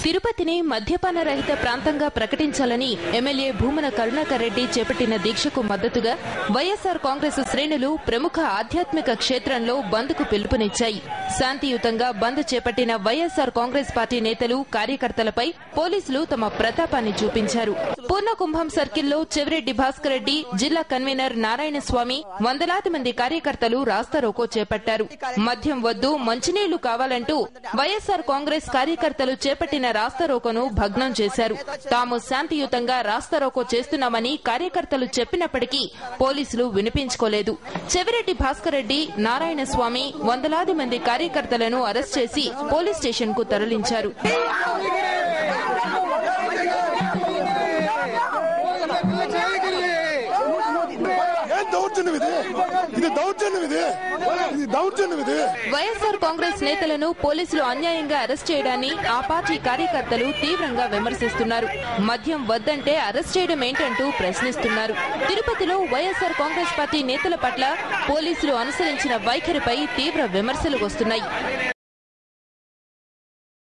తిరుపతిని మద్యపాన రహిత ప్రాంతంగా ప్రకటించాలని ఎమ్మెల్యే భూమన కరుణాకర్ రెడ్డి చేపట్టిన దీక్షకు మద్దతుగా వైఎస్సార్ కాంగ్రెస్ శ్రేణులు ప్రముఖ ఆధ్యాత్మిక క్షేత్రంలో బంద్కు పిలుపునిచ్చాయి శాంతియుతంగా బంద్ చేపట్టిన వైఎస్సార్ కాంగ్రెస్ పార్టీ నేతలు కార్యకర్తలపై పోలీసులు తమ ప్రతాపాన్ని చూపించారు పూర్ణకుంభం సర్కిల్లో చెవిరెడ్డి భాస్కర్ రెడ్డి జిల్లా కన్వీనర్ నారాయణ స్వామి వందలాది మంది కార్యకర్తలు రాస్తారోకో చేపట్టారు మద్యం వద్దు మంచినీళ్లు కావాలంటూ వైఎస్సార్ కాంగ్రెస్ కార్యకర్తలు చేపట్టిన రాస్తారోకోను భగ్నం చేశారు తాము శాంతియుతంగా రాస్తారోకో చేస్తున్నామని కార్యకర్తలు చెప్పినప్పటికీ పోలీసులు వినిపించుకోలేదు చెవిరెడ్డి భాస్కర్ రెడ్డి నారాయణ స్వామి వందలాది మంది కార్యకర్తలను అరెస్ట్ చేసి పోలీస్ స్టేషన్ కు తరలించారు ಏನ್ ದೌರ್ಜನ್ಯ ಇದೆ ಇದು ದೌರ್ಜನ್ಯವಿದೆ ఇది దౌర్జన్యం ఇది వైఎస్సార్ కాంగ్రెస్ నేతలను పోలీసులు అన్యాయంగా అరెస్ట్ చేయడాన్ని ఆ పార్టీ కార్యకర్తలు తీవ్రంగా విమర్శిస్తున్నారు మద్యం వద్దంటే అరెస్ట్ చేయడం ఏంటంటూ ప్రశ్నిస్తున్నారు తిరుపతిలో వైఎస్సార్ కాంగ్రెస్ పార్టీ నేతల పట్ల పోలీసులు అనుసరించిన వైఖరిపై తీవ్ర విమర్శలు వస్తున్నాయి